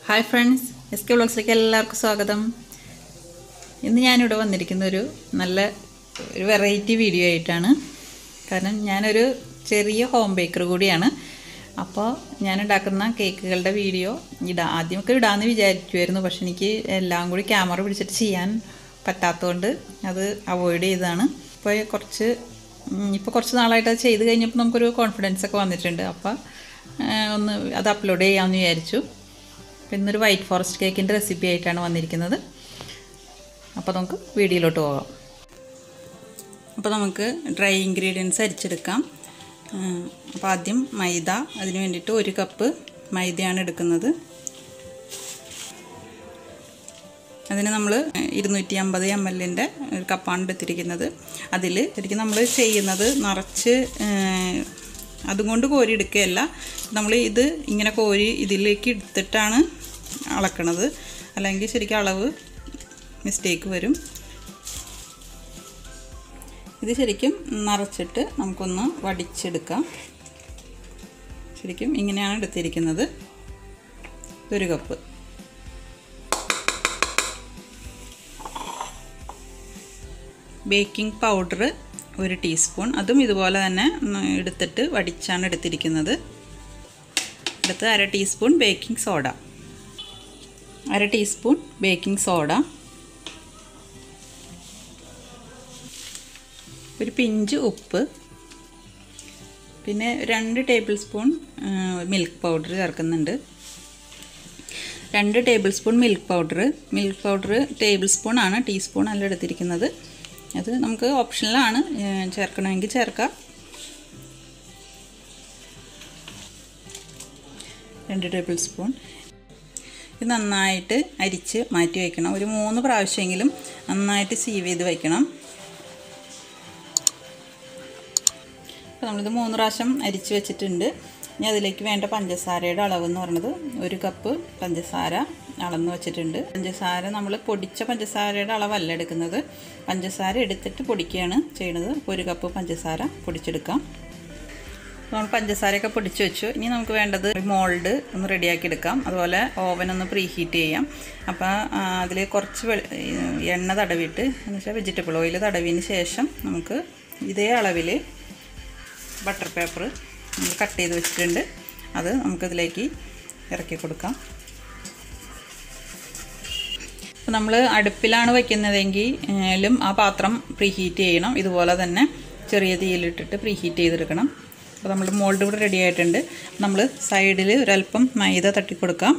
hi friends S K ബ്ലോഗ്സിലേക്ക് എല്ലാവർക്കും സ്വാഗതം ഇന്ന് ഞാനിവിടെ വന്നിരിക്കുന്ന ഒരു നല്ല ഒരു വെറൈറ്റി വീഡിയോ ആയിട്ടാണ് കാരണം ഞാനൊരു ചെറിയ ഹോം ബേക്കർ കൂടിയാണ് അപ്പോൾ ഞാൻ ഉണ്ടാക്കുന്ന കേക്കുകളുടെ വീഡിയോ ഇടാ ആദ്യമൊക്കെ ഇടാമെന്ന് വിചാരിക്കുമായിരുന്നു പക്ഷെ എനിക്ക് എല്ലാം കൂടി ക്യാമറ പിടിച്ചിട്ട് ചെയ്യാൻ പറ്റാത്തതുകൊണ്ട് അത് അവോയ്ഡ് ചെയ്തതാണ് ഇപ്പോൾ കുറച്ച് ഇപ്പോൾ കുറച്ച് നാളായിട്ട് അത് ചെയ്ത് കഴിഞ്ഞപ്പോൾ നമുക്കൊരു കോൺഫിഡൻസ് ഒക്കെ വന്നിട്ടുണ്ട് അപ്പോൾ ഒന്ന് അത് അപ്ലോഡ് ചെയ്യാമെന്ന് വിചാരിച്ചു അപ്പോൾ ഇന്നൊരു വൈറ്റ് ഫോറസ്റ്റ് കേക്കിൻ്റെ റെസിപ്പി ആയിട്ടാണ് വന്നിരിക്കുന്നത് അപ്പോൾ നമുക്ക് വീഡിയോയിലോട്ട് പോകാം അപ്പോൾ നമുക്ക് ഡ്രൈ ഇൻഗ്രീഡിയൻസ് അരിച്ചെടുക്കാം അപ്പോൾ ആദ്യം മൈദ അതിന് വേണ്ടിയിട്ട് ഒരു കപ്പ് മൈദയാണ് എടുക്കുന്നത് അതിന് നമ്മൾ ഇരുന്നൂറ്റി അമ്പത് എം എല്ലിൻ്റെ ഒരു കപ്പാണ് എടുത്തിരിക്കുന്നത് അതിൽ ശരിക്കും നമ്മൾ ചെയ്യുന്നത് നിറച്ച് അതും കൊണ്ട് കോരി എടുക്കുകയല്ല നമ്മൾ ഇത് ഇങ്ങനെ കോരി ഇതിലേക്ക് എടുത്തിട്ടാണ് അളക്കണത് അല്ലെങ്കിൽ ശരിക്കും അളവ് മിസ്റ്റേക്ക് വരും ഇത് ശരിക്കും നിറച്ചിട്ട് നമുക്കൊന്ന് വടിച്ചെടുക്കാം ശരിക്കും ഇങ്ങനെയാണ് എടുത്തിരിക്കുന്നത് ഒരു കപ്പ് ബേക്കിംഗ് പൗഡർ ഒരു ടീസ്പൂൺ അതും ഇതുപോലെ തന്നെ എടുത്തിട്ട് വടിച്ചാണ് എടുത്തിരിക്കുന്നത് അടുത്ത് അര ടീസ്പൂൺ ബേക്കിംഗ് സോഡ അര ടീസ്പൂൺ ബേക്കിംഗ് സോഡ ഒരു പിഞ്ച് ഉപ്പ് പിന്നെ രണ്ട് ടേബിൾ സ്പൂൺ മിൽക്ക് പൗഡർ ചേർക്കുന്നുണ്ട് രണ്ട് tablespoon milk powder milk powder tablespoon ആണ് ടീസ്പൂൺ അല്ല എടുത്തിരിക്കുന്നത് അത് നമുക്ക് ഓപ്ഷനിലാണ് ചേർക്കണമെങ്കിൽ ചേർക്കാം രണ്ട് ടേബിൾ സ്പൂൺ ഇത് നന്നായിട്ട് അരിച്ച് മാറ്റി വയ്ക്കണം ഒരു മൂന്ന് പ്രാവശ്യമെങ്കിലും നന്നായിട്ട് സീവ് ചെയ്ത് വയ്ക്കണം അപ്പോൾ നമ്മളിത് മൂന്ന് പ്രാവശ്യം അരിച്ച് വെച്ചിട്ടുണ്ട് ഇനി അതിലേക്ക് വേണ്ട പഞ്ചസാരയുടെ അളവ് എന്ന് പറയുന്നത് ഒരു കപ്പ് പഞ്ചസാര അളന്ന് വെച്ചിട്ടുണ്ട് പഞ്ചസാര നമ്മൾ പൊടിച്ച പഞ്ചസാരയുടെ അളവല്ല എടുക്കുന്നത് പഞ്ചസാര എടുത്തിട്ട് പൊടിക്കുകയാണ് ചെയ്യുന്നത് അപ്പോൾ ഒരു കപ്പ് പഞ്ചസാര പൊടിച്ചെടുക്കാം നമ്മൾ പഞ്ചസാരയൊക്കെ പൊടിച്ച് വെച്ചു ഇനി നമുക്ക് വേണ്ടത് മോൾഡ് ഒന്ന് റെഡിയാക്കി എടുക്കാം അതുപോലെ ഓവൻ ഒന്ന് പ്രീ ഹീറ്റ് ചെയ്യാം അപ്പോൾ അതിൽ കുറച്ച് എണ്ണ തടവിയിട്ട് എന്ന് വെച്ചാൽ വെജിറ്റബിൾ ഓയിൽ തടവിന് ശേഷം നമുക്ക് ഇതേ അളവിൽ ബട്ടർ പേപ്പർ നമ്മൾ കട്ട് ചെയ്ത് വെച്ചിട്ടുണ്ട് അത് നമുക്കിതിലേക്ക് ഇറക്കി കൊടുക്കാം അപ്പോൾ നമ്മൾ അടുപ്പിലാണ് വയ്ക്കുന്നതെങ്കിലും ആ പാത്രം പ്രീ ഹീറ്റ് ചെയ്യണം ഇതുപോലെ തന്നെ ചെറിയ തീയിലിട്ടിട്ട് പ്രീ ഹീറ്റ് ചെയ്തെടുക്കണം അപ്പോൾ നമ്മൾ മോൾഡ് ഇവിടെ റെഡി ആയിട്ടുണ്ട് നമ്മൾ സൈഡിൽ ഒരല്പം മൈദ തട്ടിക്കൊടുക്കാം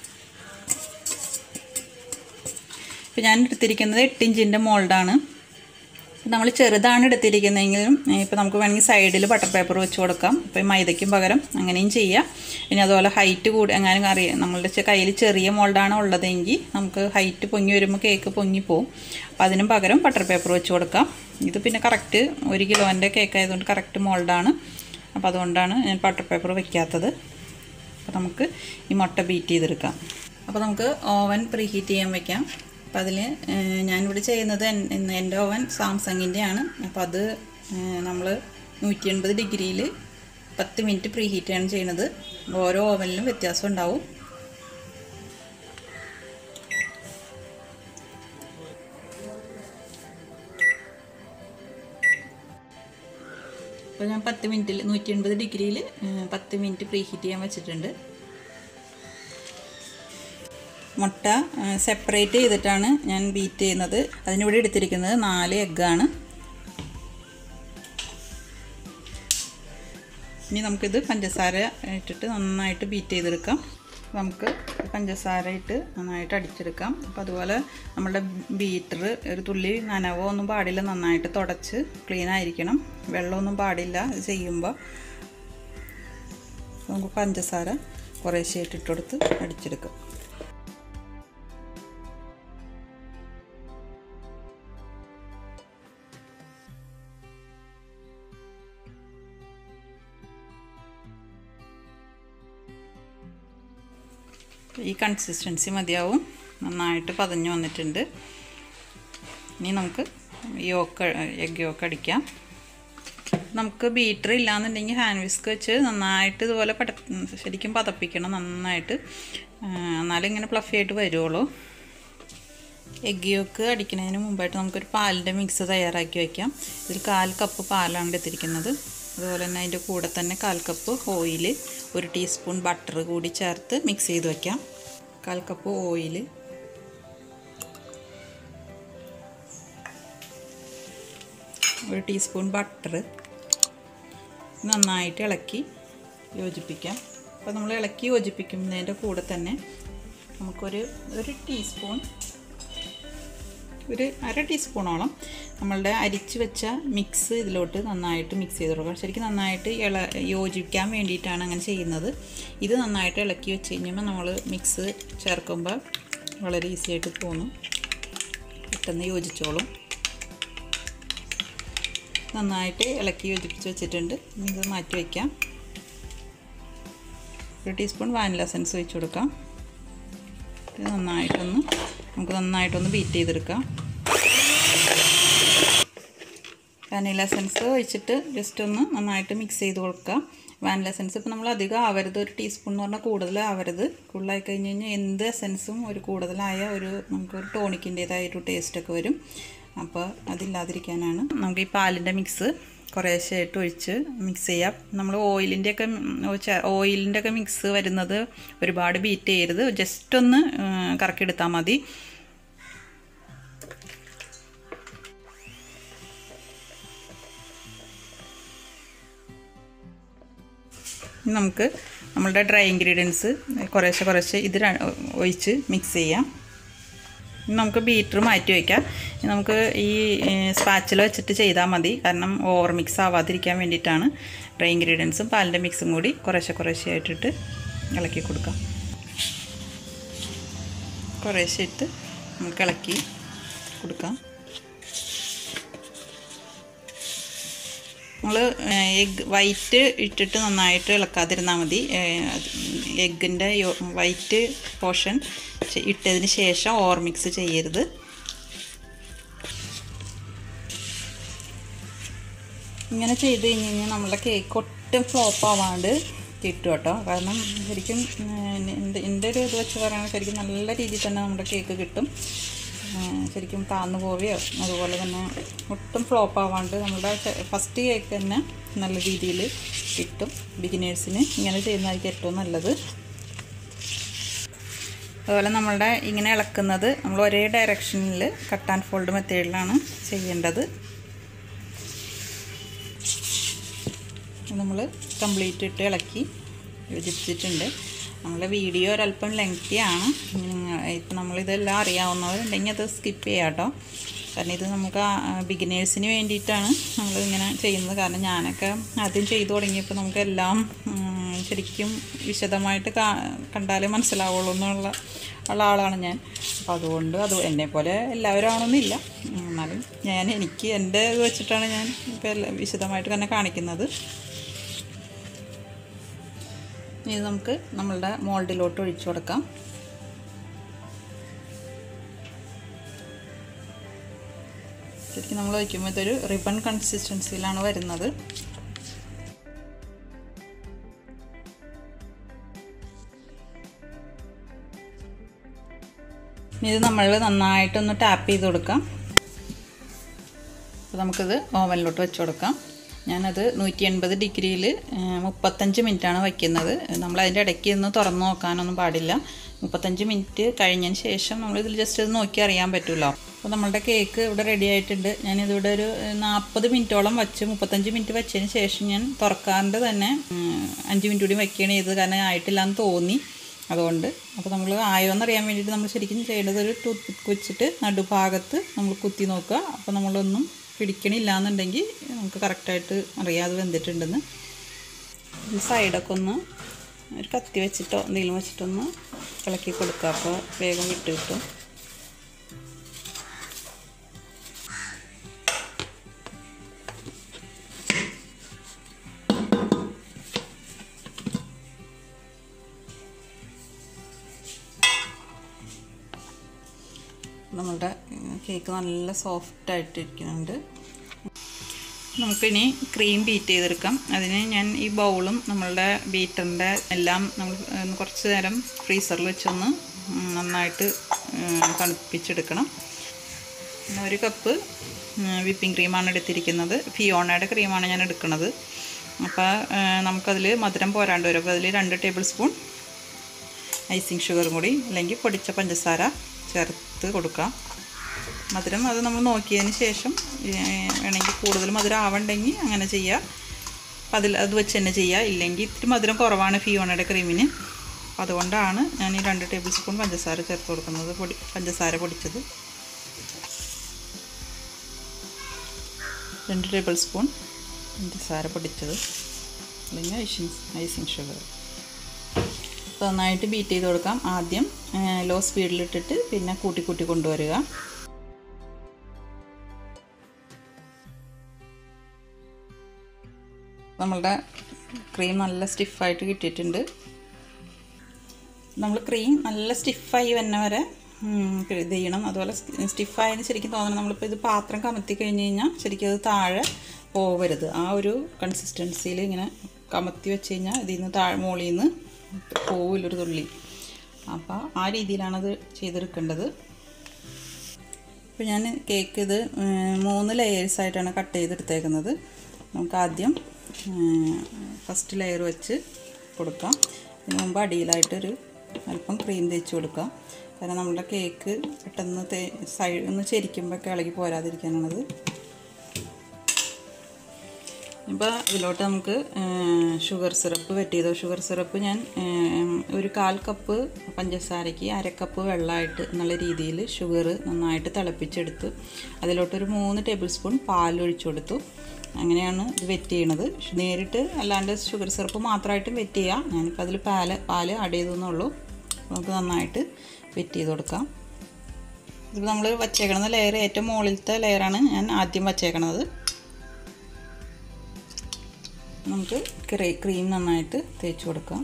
ഇപ്പോൾ ഞാൻ എടുത്തിരിക്കുന്നത് എട്ട് ഇഞ്ചിൻ്റെ മോൾഡാണ് നമ്മൾ ചെറുതാണ് എടുത്തിരിക്കുന്നതെങ്കിലും ഇപ്പോൾ നമുക്ക് വേണമെങ്കിൽ സൈഡിൽ ബട്ടർ പേപ്പർ വെച്ച് കൊടുക്കാം ഇപ്പോൾ മൈദയ്ക്കും പകരം അങ്ങനെയും ചെയ്യാം പിന്നെ അതുപോലെ ഹൈറ്റ് കൂടി എങ്ങാനും അറിയാം നമ്മളുടെ കയ്യിൽ ചെറിയ മോൾഡാണ് ഉള്ളതെങ്കിൽ നമുക്ക് ഹൈറ്റ് പൊങ്ങി വരുമ്പോൾ കേക്ക് പൊങ്ങിപ്പോവും അപ്പോൾ അതിനും പകരം ബട്ടർ പേപ്പർ വെച്ച് കൊടുക്കാം ഇത് പിന്നെ കറക്റ്റ് ഒരു കിലോൻ്റെ കേക്ക് ആയതുകൊണ്ട് കറക്റ്റ് മോൾഡാണ് അപ്പോൾ അതുകൊണ്ടാണ് ഞാൻ ബട്ടർ പേപ്പർ വെക്കാത്തത് അപ്പോൾ നമുക്ക് ഈ മുട്ട ബീറ്റ് ചെയ്തെടുക്കാം അപ്പോൾ നമുക്ക് ഓവൻ പ്രീ ഹീറ്റ് ചെയ്യാൻ വെക്കാം അപ്പോൾ അതിൽ ഞാനിവിടെ ചെയ്യുന്നത് എൻ്റെ ഓവൻ സാംസങ്ങിൻ്റെ ആണ് അപ്പോൾ അത് നമ്മൾ നൂറ്റി എൺപത് ഡിഗ്രിയിൽ പത്ത് മിനിറ്റ് പ്രീ ഹീറ്റാണ് ചെയ്യുന്നത് ഓരോ ഓവനിലും വ്യത്യാസം ഉണ്ടാവും അപ്പോൾ ഞാൻ പത്ത് മിനിറ്റിൽ നൂറ്റി എൺപത് ഡിഗ്രിയിൽ പത്ത് മിനിറ്റ് പ്രീ ഹീറ്റ് ചെയ്യാൻ വെച്ചിട്ടുണ്ട് മുട്ട സെപ്പറേറ്റ് ചെയ്തിട്ടാണ് ഞാൻ ബീറ്റ് ചെയ്യുന്നത് അതിനിവിടെ എടുത്തിരിക്കുന്നത് നാല് എഗ്ഗാണ് ഇനി നമുക്കിത് പഞ്ചസാര ഇട്ടിട്ട് നന്നായിട്ട് ബീറ്റ് ചെയ്തെടുക്കാം നമുക്ക് പഞ്ചസാര ഇട്ട് നന്നായിട്ട് അടിച്ചെടുക്കാം അപ്പോൾ അതുപോലെ നമ്മളുടെ ബീറ്റർ ഒരു തുള്ളി നനവോ ഒന്നും പാടില്ല നന്നായിട്ട് തുടച്ച് ക്ലീൻ ആയിരിക്കണം വെള്ളമൊന്നും പാടില്ല ഇത് ചെയ്യുമ്പോൾ നമുക്ക് പഞ്ചസാര കുറേശ്ശെ ഇട്ടിട്ട് കൊടുത്ത് അടിച്ചെടുക്കാം ഈ കൺസിസ്റ്റൻസി മതിയാവും നന്നായിട്ട് പതഞ്ഞു വന്നിട്ടുണ്ട് ഇനി നമുക്ക് യോക്ക് എഗ് യോക്ക് അടിക്കാം നമുക്ക് ബീറ്റർ ഇല്ലാന്നുണ്ടെങ്കിൽ ഹാൻഡ് വിസ്ക് വെച്ച് നന്നായിട്ട് ഇതുപോലെ പട ശരിക്കും പതപ്പിക്കണം നന്നായിട്ട് ആ, എന്നാലും ഇങ്ങനെ ഫ്ലഫി ആയിട്ട് വരുള്ളൂ എഗ് യോക്ക് അടിക്കുന്നതിന് മുമ്പായിട്ട് നമുക്കൊരു പാലിൻ്റെ മിക്സ് തയ്യാറാക്കി വയ്ക്കാം ഇതിൽ കാൽ കപ്പ് പാലാണ് എടുത്തിരിക്കുന്നത് അതുപോലെ തന്നെ അതിൻ്റെ കൂടെ തന്നെ കാൽ കപ്പ് ഓയിൽ ഒരു ടീസ്പൂൺ ബട്ടർ കൂടി ചേർത്ത് മിക്സ് ചെയ്ത് വയ്ക്കാം കാൽ കപ്പ് ഓയിൽ ഒരു ടീസ്പൂൺ ബട്ടർ നന്നായിട്ട് ഇളക്കി യോജിപ്പിക്കാം അപ്പോൾ നമ്മൾ ഇളക്കി യോജിപ്പിക്കുന്നതിൻ്റെ കൂടെ തന്നെ നമുക്കൊരു ഒരു ടീസ്പൂൺ ഒരു അര ടീസ്പൂണോളം നമ്മളുടെ അരിച്ച് വെച്ച മിക്സ് ഇതിലോട്ട് നന്നായിട്ട് മിക്സ് ചെയ്ത് കൊടുക്കണം ശരിക്കും നന്നായിട്ട് ഇള യോജിക്കാൻ വേണ്ടിയിട്ടാണ് അങ്ങനെ ചെയ്യുന്നത് ഇത് നന്നായിട്ട് ഇളക്കി വെച്ച് കഴിഞ്ഞപ്പോൾ നമ്മൾ മിക്സ് ചേർക്കുമ്പോൾ വളരെ ഈസി ആയിട്ട് തോന്നും പെട്ടെന്ന് യോജിച്ചോളും നന്നായിട്ട് ഇളക്കി യോജിപ്പിച്ച് വെച്ചിട്ടുണ്ട് ഇനി ഇത് മാറ്റി വയ്ക്കാം ഒരു ടീസ്പൂൺ വാനില സെൻസ് ഒഴിച്ച് കൊടുക്കാം ഇത് നന്നായിട്ടൊന്ന് നമുക്ക് നന്നായിട്ടൊന്ന് ബീറ്റ് ചെയ്തെടുക്കാം വാനില സെൻസ് ഒഴിച്ചിട്ട് ജസ്റ്റ് ഒന്ന് നന്നായിട്ട് മിക്സ് ചെയ്ത് കൊടുക്കാം വാനില സെൻസ് ഇപ്പോൾ നമ്മൾ അധികം ആവരുത് ഒരു ടീസ്പൂൺ എന്ന് പറഞ്ഞാൽ കൂടുതലാവരുത് കൂടുതലായി കഴിഞ്ഞ് കഴിഞ്ഞാൽ എന്ത് എസെൻസും ഒരു കൂടുതലായ ഒരു നമുക്കൊരു ടോണിക്കിൻ്റേതായ ഒരു ടേസ്റ്റൊക്കെ വരും അപ്പോൾ അതില്ലാതിരിക്കാനാണ് നമുക്ക് ഈ പാലിൻ്റെ മിക്സ് കുറേശ്ശായിട്ട് ഒഴിച്ച് മിക്സ് ചെയ്യാം നമ്മൾ ഓയിലിൻ്റെ ഒക്കെ ഓയിലിൻ്റെ ഒക്കെ മിക്സ് വരുന്നത് ഒരുപാട് ബീറ്റ് ചെയ്യരുത് ജസ്റ്റ് ഒന്ന് കറക്കിയെടുത്താൽ മതി ഇനി നമുക്ക് നമ്മളുടെ ഡ്രൈ ഇൻഗ്രീഡിയൻസ് കുറേശ്ശെ കുറേശ്ശെ ഇത് ര- ഒഴിച്ച് മിക്സ് ചെയ്യാം ഇനി നമുക്ക് ബീറ്റർ മാറ്റി വയ്ക്കാം ഇനി നമുക്ക് ഈ സ്പാച്ചിൽ വെച്ചിട്ട് ചെയ്താൽ മതി കാരണം ഓവർ മിക്സ് ആവാതിരിക്കാൻ വേണ്ടിയിട്ടാണ് ഡ്രൈ ഇൻഗ്രീഡിയൻസും പാലിൻ്റെ മിക്സും കൂടി കുറേശ്ശെ കുറേശ്ശെ ആയിട്ടിട്ട് ഇളക്കി കൊടുക്കാം കുറേശ്ശെ ഇട്ട് നമുക്ക് ഇളക്കി കൊടുക്കാം നമ്മൾ എഗ് വൈറ്റ് ഇട്ടിട്ട് നന്നായിട്ട് ഇളക്കാതിരുന്നാൽ മതി എഗ്ഗിൻ്റെ വൈറ്റ് പോർഷൻ ഇട്ടതിന് ശേഷം ഓവർ മിക്സ് ചെയ്യരുത് ഇങ്ങനെ ചെയ്ത് കഴിഞ്ഞ് കഴിഞ്ഞാൽ നമ്മളുടെ കേക്ക് ഒട്ടും ഫ്ലോപ്പ് ആവാണ്ട് കിട്ടും കേട്ടോ കാരണം ശരിക്കും ഏഹ്, എൻ്റെ എൻ്റെ ഒരു ഇത് വെച്ച് പറയുകയാണെങ്കിൽ ശരിക്കും നല്ല രീതിയിൽ തന്നെ നമ്മുടെ കേക്ക് കിട്ടും ഏഹ്, ശരിക്കും താന്നു പോവുകയോ അതുപോലെ തന്നെ ഒട്ടും ഫ്ലോപ്പ് ആവാണ്ട് നമ്മുടെ ഫസ്റ്റ് കേക്ക് തന്നെ നല്ല രീതിയിൽ കിട്ടും ബിഗിനേഴ്സിന് ഇങ്ങനെ ചെയ്യുന്നതായിരിക്കും ഏറ്റവും നല്ലത് അതുപോലെ നമ്മളുടെ ഇങ്ങനെ ഇളക്കുന്നത് നമ്മൾ ഒരേ ഡയറക്ഷനിൽ കട്ട് ആൻഡ് ഫോൾഡ് മെത്തേഡിലാണ് ചെയ്യേണ്ടത് നമ്മൾ കംപ്ലീറ്റ് ഇട്ട് ഇളക്കി യോജിപ്പിച്ചിട്ടുണ്ട് നമ്മുടെ വീഡിയോ ഒരല്പം ലെങ്തി ആണ് ഇപ്പം നമ്മളിതെല്ലാം അറിയാവുന്നവരുണ്ടെങ്കിൽ അത് സ്കിപ്പ് ചെയ്യാം കേട്ടോ കാരണം ഇത് നമുക്ക് ബിഗിനേഴ്സിന് വേണ്ടിയിട്ടാണ് നമ്മൾ ഇങ്ങനെ ചെയ്യുന്നത് കാരണം ഞാനൊക്കെ ആദ്യം ചെയ്തു തുടങ്ങിയപ്പോൾ നമുക്ക് എല്ലാം ഉം, ശരിക്കും വിശദമായിട്ട് കാ കണ്ടാലേ മനസ്സിലാവുള്ളൂ എന്നുള്ള ഉള്ള ആളാണ് ഞാൻ അപ്പോൾ അതുകൊണ്ട് അത് എന്നെപ്പോലെ എല്ലാവരും ആണെന്നില്ല ഉം, എന്നാലും ഞാൻ എനിക്ക് എൻ്റെ ഇത് വെച്ചിട്ടാണ് ഞാൻ ഇപ്പോൾ എല്ലാ വിശദമായിട്ട് തന്നെ കാണിക്കുന്നത് ഇനി നമുക്ക് നമ്മളുടെ മോൾഡിലോട്ട് ഒഴിച്ചു കൊടുക്കാം ശരിക്കും നമ്മൾ ഒഴിക്കുമ്പോൾ ഇതൊരു റിബൺ കൺസിസ്റ്റൻസിയിലാണ് വരുന്നത് ഇനി ഇത് നമ്മൾ നന്നായിട്ടൊന്ന് ടാപ്പ് ചെയ്ത് കൊടുക്കാം അപ്പോൾ നമുക്കിത് ഓവനിലോട്ട് വെച്ച് കൊടുക്കാം ഞാനത് നൂറ്റി എൺപത് ഡിഗ്രിയിൽ മുപ്പത്തഞ്ച് മിനിറ്റാണ് വയ്ക്കുന്നത് നമ്മൾ അതിൻ്റെ ഇടയ്ക്ക് ഒന്ന് തുറന്ന് നോക്കാനൊന്നും പാടില്ല മുപ്പത്തഞ്ച് മിനിറ്റ് കഴിഞ്ഞതിന് ശേഷം നമ്മളിതിൽ ജസ്റ്റ് ഇത് നോക്കി അറിയാൻ പറ്റുമല്ലോ അപ്പോൾ നമ്മളുടെ കേക്ക് ഇവിടെ റെഡി ആയിട്ടുണ്ട് ഞാനിതിവിടെ ഒരു നാൽപ്പത് മിനിറ്റോളം വെച്ച് മുപ്പത്തഞ്ച് മിനിറ്റ് വെച്ചതിന് ശേഷം ഞാൻ തുറക്കാണ്ട് തന്നെ ഉം, അഞ്ച് മിനിറ്റ് കൂടി വയ്ക്കുകയാണ് ചെയ്തത് കാരണം ആയിട്ടില്ല എന്ന് തോന്നി അതുകൊണ്ട് അപ്പോൾ നമ്മൾ ആയോന്ന് അറിയാൻ വേണ്ടിയിട്ട് നമ്മൾ ശരിക്കും ചെയ്യേണ്ടത് ഒരു ടൂത്ത് പിക്ക് വെച്ചിട്ട് നടുഭാഗത്ത് നമ്മൾ കുത്തി നോക്കുക അപ്പോൾ നമ്മളൊന്നും പിടിക്കണില്ല എന്നുണ്ടെങ്കിൽ നമുക്ക് കറക്റ്റായിട്ട് അറിയാതെ വെന്തിട്ടുണ്ടെന്ന് ഈ സൈഡൊക്കെ ഒന്ന് ഒരു കത്തി വെച്ചിട്ടോ എന്തെങ്കിലും വെച്ചിട്ടൊന്ന് ഇളക്കി കൊടുക്കുക അപ്പോൾ വേഗം വിട്ട് കിട്ടും നമ്മളുടെ കേക്ക് നല്ല സോഫ്റ്റ് ആയിട്ടിരിക്കുന്നുണ്ട് നമുക്കിനി ക്രീം ബീറ്റ് ചെയ്തെടുക്കാം അതിന് ഞാൻ ഈ ബൗളും നമ്മളുടെ ബീറ്ററിൻ്റെ എല്ലാം നമ്മൾ ഒന്ന് കുറച്ച് നേരം ഫ്രീസറിൽ വെച്ചൊന്ന് ഉം, നന്നായിട്ട് ഉം, തണുപ്പിച്ചെടുക്കണം പിന്നെ ഒരു കപ്പ് വിപ്പിംഗ് ക്രീമാണ് എടുത്തിരിക്കുന്നത് ഫിയോണയുടെ ക്രീമാണ് ഞാൻ എടുക്കുന്നത് അപ്പോൾ നമുക്കതിൽ മധുരം പോരാണ്ട് വരും അപ്പോൾ അതിൽ രണ്ട് ടേബിൾ സ്പൂൺ ഐസിങ് ഷുഗറും കൂടി അല്ലെങ്കിൽ പൊടിച്ച പഞ്ചസാര ചേർത്ത് കൊടുക്കാം മധുരം അത് നമ്മൾ നോക്കിയതിന് ശേഷം ഏഹ്, വേണമെങ്കിൽ കൂടുതൽ മധുരം ആവണ്ടെങ്കിൽ അങ്ങനെ ചെയ്യുക അപ്പം അതിൽ അത് വെച്ച് തന്നെ ചെയ്യുക ഇല്ലെങ്കിൽ ഇത്തിരി മധുരം കുറവാണ് ഫിയോണയുടെ ക്രീമിന് അപ്പം അതുകൊണ്ടാണ് ഞാൻ ഈ രണ്ട് ടേബിൾ സ്പൂൺ പഞ്ചസാര ചേർത്ത് കൊടുക്കുന്നത് പൊടി പഞ്ചസാര പൊടിച്ചത് രണ്ട് ടേബിൾ സ്പൂൺ പഞ്ചസാര പൊടിച്ചത് അല്ലെങ്കിൽ ഐസിങ് ഐസിങ് ഷുഗർ അപ്പോൾ നന്നായിട്ട് ബീറ്റ് ചെയ്ത് കൊടുക്കാം ആദ്യം ലോ സ്പീഡിലിട്ടിട്ട് പിന്നെ കൂട്ടി കൂട്ടി കൊണ്ടുവരിക നമ്മളുടെ ക്രീം നല്ല സ്റ്റിഫായിട്ട് കിട്ടിയിട്ടുണ്ട് നമ്മൾ ക്രീം നല്ല സ്റ്റിഫായി വന്ന വരെ ഉം, ഇത് ചെയ്യണം അതുപോലെ സ്റ്റിഫായെന്ന് ശരിക്കും തോന്നണം നമ്മളിപ്പോൾ ഇത് പാത്രം കമത്തി കഴിഞ്ഞ് കഴിഞ്ഞാൽ ശരിക്കും അത് താഴെ പോവരുത് ആ ഒരു കൺസിസ്റ്റൻസിയിൽ ഇങ്ങനെ കമത്തി വെച്ച് കഴിഞ്ഞാൽ ഇതിൽ നിന്ന് താഴെ മുകളിൽ നിന്ന് പോവില്ലൊരു തുള്ളി അപ്പോൾ ആ രീതിയിലാണത് ചെയ്തെടുക്കേണ്ടത് ഇപ്പോൾ ഞാൻ കേക്ക് ഇത് ഉം, മൂന്ന് ലെയേഴ്സായിട്ടാണ് കട്ട് ചെയ്തെടുത്തേക്കുന്നത് നമുക്ക് ആദ്യം ഫസ്റ്റ് ലെയർ വെച്ച് കൊടുക്കാം അതിന് മുമ്പ് അടിയിലായിട്ടൊരു അല്പം ക്രീം തേച്ച് കൊടുക്കാം കാരണം നമ്മുടെ കേക്ക് പെട്ടെന്ന് തേ സൈഡ് ഒന്ന് ചെരിക്കുമ്പോഴൊക്കെ ഇളകി പോരാതിരിക്കാനാണത് ഇപ്പോൾ ഇതിലോട്ട് നമുക്ക് ഷുഗർ സിറപ്പ് വെട്ടിയതോ ഷുഗർ സിറപ്പ് ഞാൻ ഏം, ഒരു കാൽ കപ്പ് പഞ്ചസാരയ്ക്ക് അര കപ്പ് വെള്ളമായിട്ട് എന്നുള്ള രീതിയിൽ ഷുഗർ നന്നായിട്ട് തിളപ്പിച്ചെടുത്ത് അതിലോട്ടൊരു മൂന്ന് ടേബിൾ സ്പൂൺ പാൽ ഒഴിച്ചു കൊടുത്തു അങ്ങനെയാണ് ഇത് വെറ്റ് ചെയ്യണത് നേരിട്ട് അല്ലാണ്ട് ഷുഗർ സിറപ്പ് മാത്രമായിട്ടും വെറ്റ് ചെയ്യാം ഞാനിപ്പോൾ അതിൽ പാല് പാല് ആഡ് ചെയ്തെന്നുള്ളൂ നമുക്ക് നന്നായിട്ട് വെറ്റ് ചെയ്ത് കൊടുക്കാം ഇതിപ്പോൾ നമ്മൾ വച്ചേക്കണത് ലെയർ ഏറ്റവും മുകളിലത്തെ ലെയറാണ് ഞാൻ ആദ്യം വച്ചേക്കണത് നമുക്ക് ക്രീ ക്രീം നന്നായിട്ട് തേച്ച് കൊടുക്കാം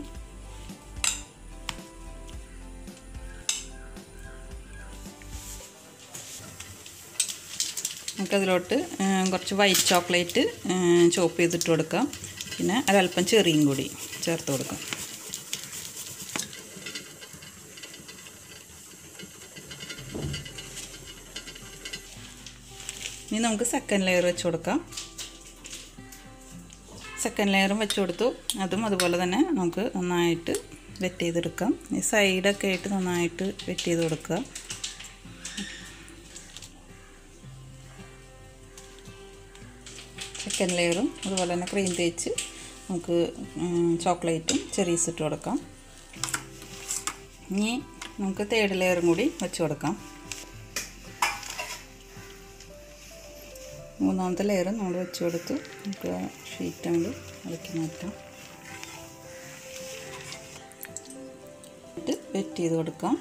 നമുക്കതിലോട്ട് ആ, കുറച്ച് വൈറ്റ് ചോക്ലേറ്റ് ചോപ്പ് ചെയ്തിട്ട് കൊടുക്കാം പിന്നെ ഒരല്പം ചെറിയും കൂടി ചേർത്ത് കൊടുക്കാം ഇനി നമുക്ക് സെക്കൻഡ് ലെയർ വെച്ച് കൊടുക്കാം സെക്കൻഡ് ലെയറും വെച്ച് കൊടുത്തു അതും അതുപോലെ തന്നെ നമുക്ക് നന്നായിട്ട് വെറ്റ് ചെയ്തെടുക്കാം ഈ സൈഡൊക്കെ ആയിട്ട് നന്നായിട്ട് വെറ്റ് ചെയ്ത് കൊടുക്കുക സെക്കൻഡ് ലെയറും അതുപോലെ തന്നെ ക്രീം തേച്ച് നമുക്ക് ചോക്ലേറ്റും ചെറീസ് ഇട്ട് കൊടുക്കാം ഇനി നമുക്ക് തേർഡ് ലെയറും കൂടി വെച്ച് കൊടുക്കാം മൂന്നാമത്തെ ലെയർ നമ്മൾ വെച്ച് കൊടുത്ത് നമുക്ക് ആ ഷീറ്റ് അങ്ങോട്ട് ഇളക്കി മാറ്റാം എന്നിട്ട് വെറ്റ് ചെയ്ത് കൊടുക്കാം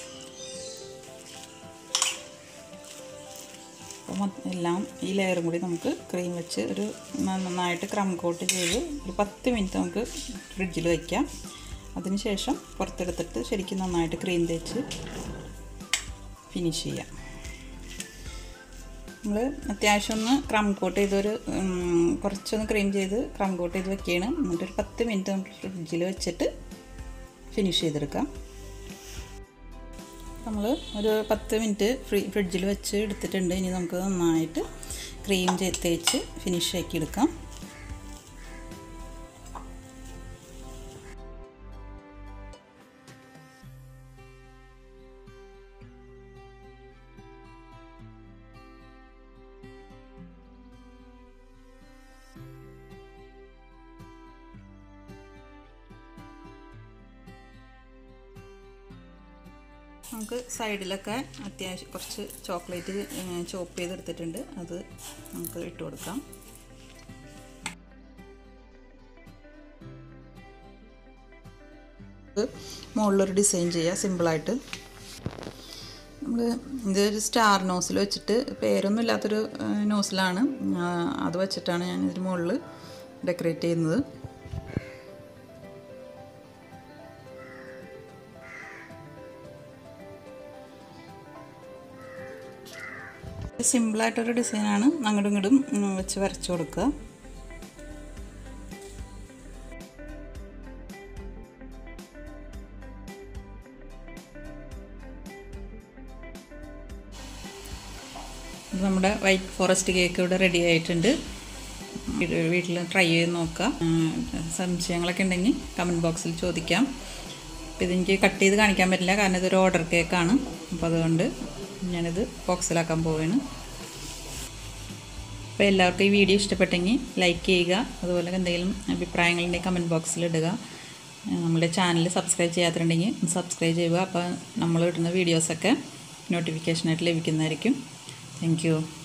അപ്പോൾ മൊ- എല്ലാം ഈ ലെയറും കൂടി നമുക്ക് ക്രീം വെച്ച് ഒരു നന്നായിട്ട് ക്രം കോട്ട് ചെയ്ത് ഒരു പത്ത് മിനിറ്റ് നമുക്ക് ഫ്രിഡ്ജിൽ വയ്ക്കാം അതിനുശേഷം പുറത്തെടുത്തിട്ട് ശരിക്കും നന്നായിട്ട് ക്രീം തേച്ച് ഫിനിഷ് ചെയ്യാം നമ്മൾ അത്യാവശ്യം ഒന്ന് ക്രം കോട്ട് ചെയ്തൊരു ഉം, കുറച്ചൊന്ന് ക്രീം ചെയ്ത് ക്രം കോട്ട് ചെയ്ത് വെക്കുകയാണ് എന്നിട്ടൊരു പത്ത് മിനിറ്റ് നമുക്ക് ഫ്രിഡ്ജിൽ വെച്ചിട്ട് ഫിനിഷ് ചെയ്തെടുക്കാം നമ്മൾ ഒരു പത്ത് മിനിറ്റ് ഫ്രീ ഫ്രിഡ്ജിൽ വെച്ച് എടുത്തിട്ടുണ്ട് ഇനി നമുക്ക് നന്നായിട്ട് ക്രീം ചെയ്ത് തേച്ച് ഫിനിഷ് ആക്കി എടുക്കാം നമുക്ക് സൈഡിലൊക്കെ അത്യാവശ്യം കുറച്ച് ചോക്ലേറ്റ് ചോപ്പ് ചെയ്തെടുത്തിട്ടുണ്ട് അത് നമുക്ക് ഇട്ട് കൊടുക്കാം ഇത് മുകളിലൊരു ഡിസൈൻ ചെയ്യുക സിമ്പിളായിട്ട് നമ്മൾ ഇതൊരു സ്റ്റാർ നോസിൽ വെച്ചിട്ട് പേരൊന്നും ഇല്ലാത്തൊരു നോസിലാണ് അത് വെച്ചിട്ടാണ് ഞാൻ ഇതിന് മുകളിൽ ഡെക്കറേറ്റ് ചെയ്യുന്നത് സിമ്പിളായിട്ടൊരു ഡിസൈനാണ് അങ്ങോട്ടും ഇങ്ങോട്ടും ഉം, വെച്ച് വരച്ചു കൊടുക്കുക നമ്മുടെ വൈറ്റ് ഫോറസ്റ്റ് കേക്ക് ഇവിടെ റെഡി ആയിട്ടുണ്ട് വീട്ടിൽ ട്രൈ ചെയ്ത് നോക്കാം ഉം, സംശയങ്ങളൊക്കെ ഉണ്ടെങ്കിൽ കമൻറ്റ് ബോക്സിൽ ചോദിക്കാം അപ്പോൾ ഇതെനിക്ക് കട്ട് ചെയ്ത് കാണിക്കാൻ പറ്റില്ല കാരണം ഇതൊരു ഓർഡർ കേക്കാണ് അപ്പോൾ അതുകൊണ്ട് ഞാനിത് ബോക്സിലാക്കാൻ പോവുകയാണ് അപ്പോൾ എല്ലാവർക്കും ഈ വീഡിയോ ഇഷ്ടപ്പെട്ടെങ്കിൽ ലൈക്ക് ചെയ്യുക അതുപോലെ എന്തെങ്കിലും അഭിപ്രായങ്ങളുണ്ടെങ്കിൽ കമൻറ്റ് ബോക്സിൽ ഇടുക ഏഹ് നമ്മുടെ ചാനൽ സബ്സ്ക്രൈബ് ചെയ്യാത്തിട്ടുണ്ടെങ്കിൽ സബ്സ്ക്രൈബ് ചെയ്യുക അപ്പോൾ നമ്മൾ ഇടുന്ന വീഡിയോസൊക്കെ നോട്ടിഫിക്കേഷനായിട്ട് ലഭിക്കുന്നതായിരിക്കും താങ്ക് യു